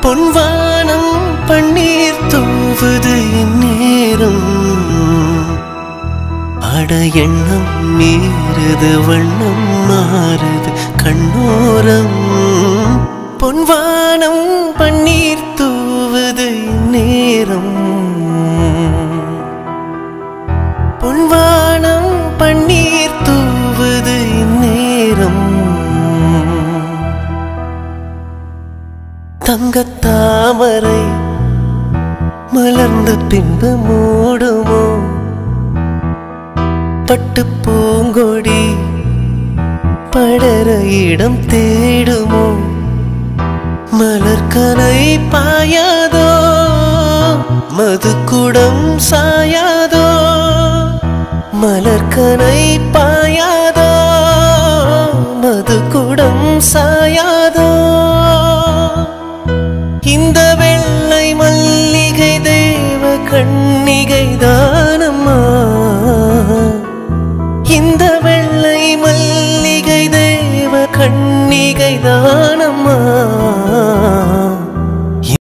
பொன்வானம் பன்னீர் தூவுது இந்நேரம் அட எண்ணம் மீறுது வண்ணம் மாறுது கண்ணோரம் பொன்வானம் பன்னீர் தூவுது இந்நேரம் பொன்வானம் பன்னீர் தூவுது இந்நேரம் தங்கத்தாமரை மலர்ந்த பின்பு மூடுமோ பட்டு பூங்கொடி படர இடம் தேடுமோ மலர்கனை பாயாதோ மதுக்குடம் சாயாதோ மலர்கனை பாயாதோ மதுக்குடம் சாயாதோ இந்த வெள்ளை மல்லிகை தேவ கண்ணிகை தானம்மா இந்த வெள்ளை மல்லிகை தேவ கண்ணிகை தானம்மா